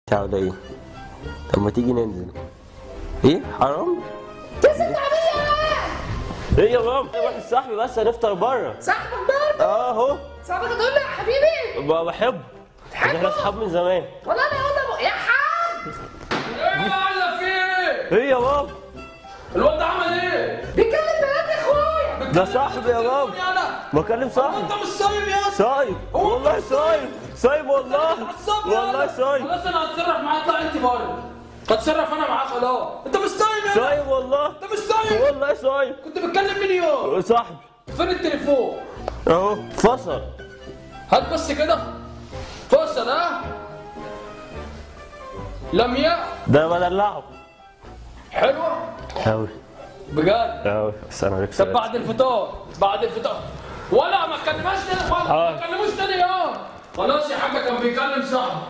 بتاع ولا ايه طب ما تيجي ننزل ايه حرام ايه يا ماما واحد صاحبي بس هنفطر بره صاحبك برضه اه اهو صاحبك تقول له يا حبيبي ب- بحبه بس احنا اصحاب من زمان والله انا اقول له يا حاج ايه يا معلم في ايه؟ ايه يا بابا الواد ده عمل ايه؟ بيتكلم بنات اخويا ده صاحبي يا بابا يا انا بكلم صاحبي انت مش صايم يا اسطى صايم والله صايم صايم والله عصبني والله أنا. صايم خلاص انا هتصرف معاك اطلع انت بره هتصرف انا معاك خلاص انت مش صايم يا صايم والله انت مش صايم والله صايم كنت بتكلم مين يوم صاحبي فين التليفون اهو فصل هات بس كده فصل ها لمياء ده بدلعه حلوه قوي بجد قوي بس انا طب بعد الفطار بعد الفطار ولا ما تكلمهاش تاني ولا ما آه. تكلموش تاني يوم خلاص يا حاج كان بيكلم صاحبه